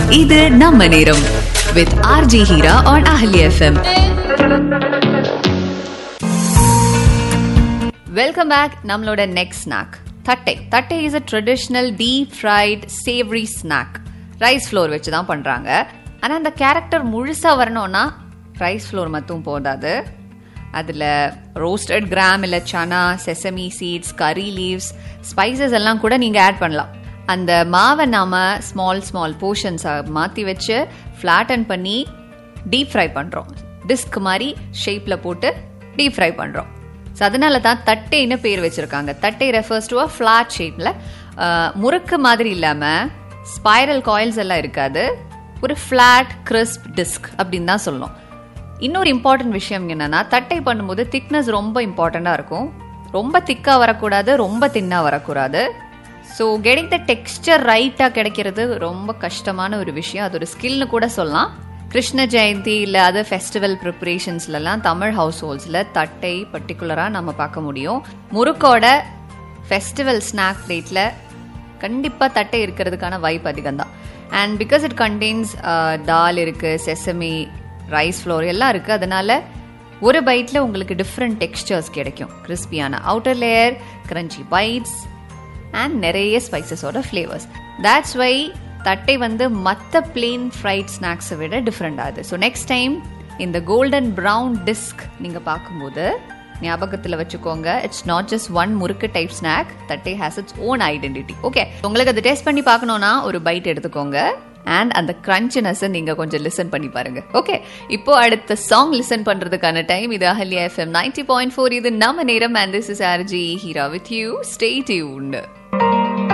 இது நம்ம நேரம் with RJ Heera on Ahalya FM welcome back நம்மளோட next snack thattai thattai is a traditional deep fried savoury snack rice flour வச்சு தான் பண்ணுறாங்க ஆனால் அந்த கேரக்டர் முழுசாக வரணும்னா ரைஸ் ஃப்ளோர் மட்டும் போதாது அதில் ரோஸ்டட் கிராம் இல்லை chana sesame seeds curry leaves spices எல்லாம் கூட நீங்கள் ஆட் பண்ணலாம் அந்த மாவை நாம ஸ்மால் ஸ்மால் போர்ஷன்ஸாக மாற்றி வச்சு ஃப்ளாட்டன் பண்ணி டீப் ஃப்ரை பண்ணுறோம் டிஸ்க் மாதிரி ஷேப்பில் போட்டு டீப் ஃப்ரை பண்ணுறோம் ஸோ அதனால தான் தட்டைன்னு பேர் வச்சுருக்காங்க தட்டை ரெஃபர்ஸ் டு அ ஃப்ளாட் ஷேப்பில் முறுக்கு மாதிரி இல்லாமல் ஸ்பைரல் காயில்ஸ் எல்லாம் இருக்காது ஒரு ஃப்ளாட் கிறிஸ்ப் டிஸ்க் அப்படின்னு தான் சொல்லணும் இன்னொரு இம்பார்ட்டன்ட் விஷயம் என்னன்னா தட்டை பண்ணும்போது திக்னஸ் ரொம்ப இம்பார்ட்டண்ட்டாக இருக்கும் ரொம்ப திக்காக வரக்கூடாது ரொம்ப தின்னாக வரக்கூடாது ஸோ கெட்டிங் த டெக்ஸ்டர் ரைட்டாக கிடைக்கிறது ரொம்ப கஷ்டமான ஒரு விஷயம் அது ஒரு ஸ்கில்னு கூட சொல்லலாம் கிருஷ்ண ஜெயந்தி இல்லை அதர் ஃபெஸ்டிவல் ப்ரிப்பரேஷன்ஸ்லலாம் தமிழ் ஹவுஸ் ஹோல்ஸில் தட்டை பர்டிகுலராக நம்ம பார்க்க முடியும் முறுக்கோட ஃபெஸ்டிவல் ஸ்நாக் பிளேட்டில் கண்டிப்பாக தட்டை இருக்கிறதுக்கான வாய்ப்பு அதிகம் தான் and because it contains dal இருக்குது செசமி ரைஸ் ஃப்ளோர் எல்லாம் இருக்குது அதனால ஒரு பைட்டில் உங்களுக்கு டிஃப்ரெண்ட் டெக்ஸ்டர்ஸ் கிடைக்கும் கிறிஸ்பியான outer layer crunchy bites and நிறைய ஸ்பைசஸோட ஃப்ளேவர்ஸ் தேட்ஸ் வை தட்டை வந்து மற்ற பிளெயின் ஃப்ரைட் ஸ்நாக்ஸை விட டிஃப்ரெண்ட் ஆகுது ஸோ நெக்ஸ்ட் டைம் இந்த கோல்டன் ப்ரௌன் டிஸ்க் நீங்கள் பார்க்கும்போது ஞாபகத்தில் வச்சுக்கோங்க it's not just one murukku type snack thattai has its own identity okay உங்களுக்கு அதை டேஸ்ட் பண்ணி பார்க்கணும்னா ஒரு பைட் எடுத்துக்கோங்க அண்ட் அந்த கிரன்ச்சினஸை நீங்க கொஞ்சம் லிசன் பண்ணி பாருங்க ஓகே இப்போ அடுத்த சாங் லிசன் பண்றதுக்கான டைம் இது Ahalya FM ninety point four இது நம்ம நேரம் and this is RJ Heera with you stay tuned